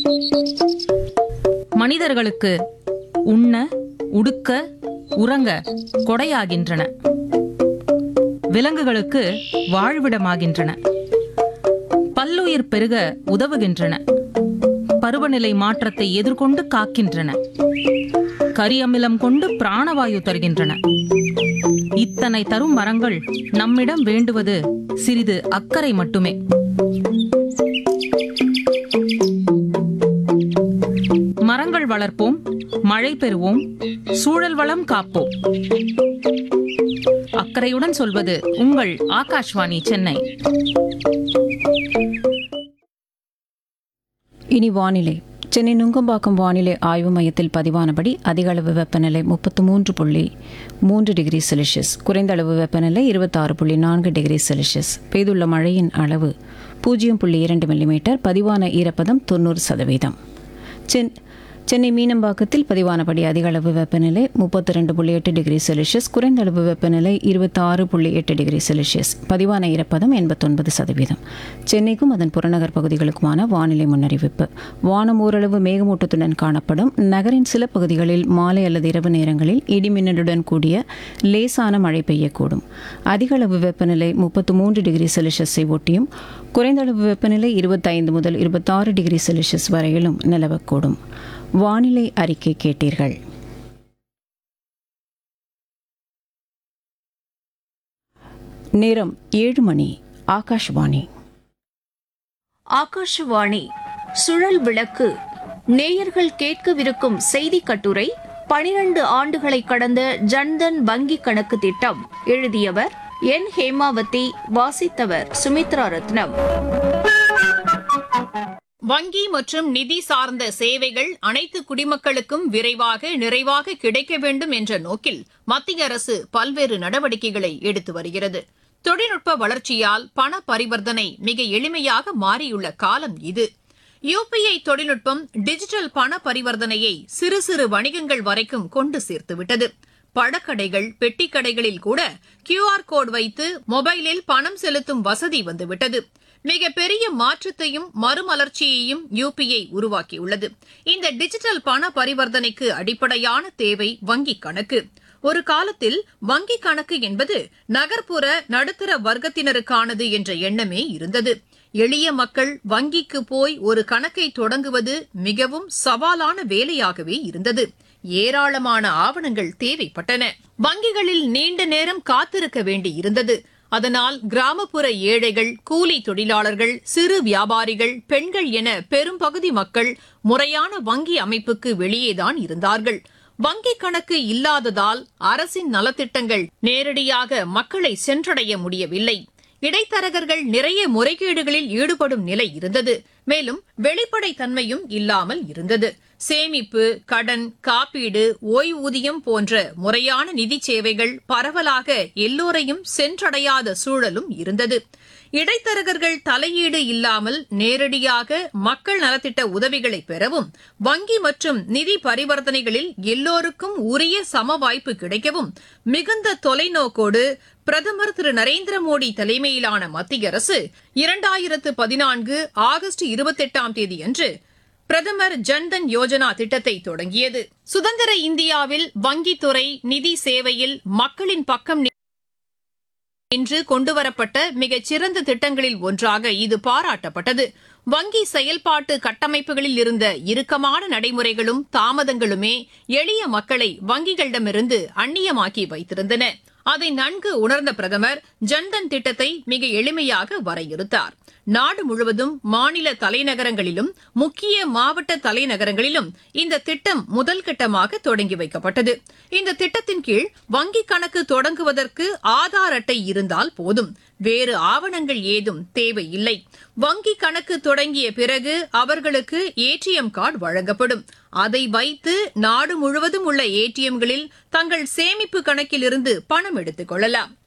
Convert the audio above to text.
மனிதர்களுக்கு உண்ண உடுக்க உறங்க கொடையாகின்றன விலங்குகளுக்கு வாழ்விடமாகின்றன பல்லுயிர் பெருக உதவுகின்றன பருவநிலை மாற்றத்தை எதிர்கொண்டு காக்கின்றன கரியமிலம் கொண்டு பிராணவாயு தருகின்றன இத்தனை தரும் மரங்கள் நம்மிடம் வேண்டுவது சிறிது அக்கறை மட்டுமே மரங்கள் வளர்ப்போம் மழை பெறுவோம் சூழல் வளம் காப்போம் அக்கறையுடன் சொல்வது உங்கள் ஆகாஷ்வாணி சென்னை இனி வானிலை சென்னை நுங்கம்பாக்கம் வானிலை ஆய்வு மையத்தில் பதிவானபடி அதிக அளவு வெப்பநிலை முப்பத்து மூன்று புள்ளி மூன்று டிகிரி செல்சியஸ் குறைந்த அளவு வெப்பநிலை இருபத்தாறு புள்ளி நான்கு டிகிரி செல்சியஸ் பெய்துள்ள மழையின் அளவு பூஜ்ஜியம் புள்ளி இரண்டு மில்லிமீட்டர் பதிவான ஈரப்பதம் தொண்ணூறு சதவீதம் சென் சென்னை மீனம்பாக்கத்தில் பதிவானபடி அதிக அளவு வெப்பநிலை முப்பத்தி ரெண்டு புள்ளி எட்டு டிகிரி செல்சியஸ் குறைந்த அளவு வெப்பநிலை இருபத்தாறு புள்ளி எட்டு டிகிரி செல்சியஸ் பதிவான ஈரப்பதம் எண்பத்தொன்பது சதவீதம் சென்னைக்கும் அதன் புறநகர் பகுதிகளுக்குமான வானிலை முன்னறிவிப்பு வானம் ஓரளவு மேகமூட்டத்துடன் காணப்படும் நகரின் சில பகுதிகளில் மாலை அல்லது இரவு நேரங்களில் இடிமின்னலுடன் கூடிய லேசான மழை பெய்யக்கூடும் அதிக அளவு வெப்பநிலை முப்பத்து மூன்று டிகிரி செல்சியஸை ஒட்டியும் குறைந்த அளவு வெப்பநிலை இருபத்தைந்து முதல் இருபத்தாறு டிகிரி செல்சியஸ் வரையிலும் நிலவக்கூடும் வானிலை அறிக்கை கேட்டீர்கள் நேரம் ஏழு மணி ஆகாஷ்வாணி ஆகாஷவாணி சுழல் விளக்கு நேயர்கள் கேட்கவிருக்கும் செய்தி கட்டுரை பனிரண்டு ஆண்டுகளை கடந்த ஜன்தன் வங்கி கணக்கு திட்டம் எழுதியவர் என் ஹேமாவதி வாசித்தவர் சுமித்ரா ரத்னம் வங்கி மற்றும் நிதி சார்ந்த சேவைகள் அனைத்து குடிமக்களுக்கும் விரைவாக நிறைவாக கிடைக்க வேண்டும் என்ற நோக்கில் மத்திய அரசு பல்வேறு நடவடிக்கைகளை எடுத்து வருகிறது தொழில்நுட்ப வளர்ச்சியால் பண பரிவர்த்தனை மிக எளிமையாக மாறியுள்ள காலம் இது யுபிஐ தொழில்நுட்பம் டிஜிட்டல் பண பரிவர்த்தனையை சிறு சிறு வணிகங்கள் வரைக்கும் கொண்டு சேர்த்துவிட்டது பழக்கடைகள் பெட்டிக்கடைகளில் கூட கியூஆர் கோட் வைத்து மொபைலில் பணம் செலுத்தும் வசதி வந்துவிட்டது மிக பெரிய மாற்றத்தையும் மறுமலர்ச்சியையும் யுபிஐ உருவாக்கியுள்ளது இந்த டிஜிட்டல் பண பரிவர்த்தனைக்கு அடிப்படையான தேவை வங்கிக் கணக்கு ஒரு காலத்தில் வங்கிக் கணக்கு என்பது நகர்ப்புற நடுத்தர வர்க்கத்தினருக்கானது என்ற எண்ணமே இருந்தது எளிய மக்கள் வங்கிக்கு போய் ஒரு கணக்கை தொடங்குவது மிகவும் சவாலான வேலையாகவே இருந்தது ஏராளமான ஆவணங்கள் தேவைப்பட்டன வங்கிகளில் நீண்ட நேரம் காத்திருக்க வேண்டி இருந்தது அதனால் கிராமப்புற ஏழைகள் கூலி தொழிலாளர்கள் சிறு வியாபாரிகள் பெண்கள் என பெரும்பகுதி மக்கள் முறையான வங்கி அமைப்புக்கு வெளியேதான் இருந்தார்கள் வங்கிக் கணக்கு இல்லாததால் அரசின் நலத்திட்டங்கள் நேரடியாக மக்களை சென்றடைய முடியவில்லை இடைத்தரகர்கள் நிறைய முறைகேடுகளில் ஈடுபடும் நிலை இருந்தது மேலும் வெளிப்படைத் தன்மையும் இல்லாமல் இருந்தது சேமிப்பு கடன் காப்பீடு ஓய்வூதியம் போன்ற முறையான நிதி சேவைகள் பரவலாக எல்லோரையும் சென்றடையாத சூழலும் இருந்தது இடைத்தரகர்கள் தலையீடு இல்லாமல் நேரடியாக மக்கள் நலத்திட்ட உதவிகளை பெறவும் வங்கி மற்றும் நிதி பரிவர்த்தனைகளில் எல்லோருக்கும் உரிய சம வாய்ப்பு கிடைக்கவும் மிகுந்த தொலைநோக்கோடு பிரதமர் திரு நரேந்திர மோடி தலைமையிலான மத்திய அரசு இரண்டாயிரத்து பதினான்கு ஆகஸ்ட் இருபத்தெட்டாம் தேதியன்று பிரதமர் ஜன்தன் யோஜனா திட்டத்தை தொடங்கியது சுதந்திர இந்தியாவில் வங்கித்துறை நிதி சேவையில் மக்களின் பக்கம் இன்று கொண்டுவரப்பட்ட மிகச் சிறந்த திட்டங்களில் ஒன்றாக இது பாராட்டப்பட்டது வங்கி செயல்பாட்டு கட்டமைப்புகளில் இருந்த இறுக்கமான நடைமுறைகளும் தாமதங்களுமே எளிய மக்களை வங்கிகளிடமிருந்து அந்நியமாக்கி வைத்திருந்தன அதை நன்கு உணர்ந்த பிரதமர் ஜன்தன் திட்டத்தை மிக எளிமையாக வரையறுத்தார் நாடு முழுவதும் மாநில தலைநகரங்களிலும் முக்கிய மாவட்ட தலைநகரங்களிலும் இந்த திட்டம் முதல் கட்டமாக தொடங்கி வைக்கப்பட்டது இந்த திட்டத்தின் கீழ் வங்கிக் கணக்கு தொடங்குவதற்கு ஆதார் அட்டை இருந்தால் போதும் வேறு ஆவணங்கள் ஏதும் தேவையில்லை வங்கி கணக்கு தொடங்கிய பிறகு அவர்களுக்கு ஏடிஎம் கார்டு வழங்கப்படும் அதை வைத்து நாடு முழுவதும் உள்ள ஏடிஎம்களில் தங்கள் சேமிப்பு கணக்கிலிருந்து பணம் எடுத்துக் கொள்ளலாம்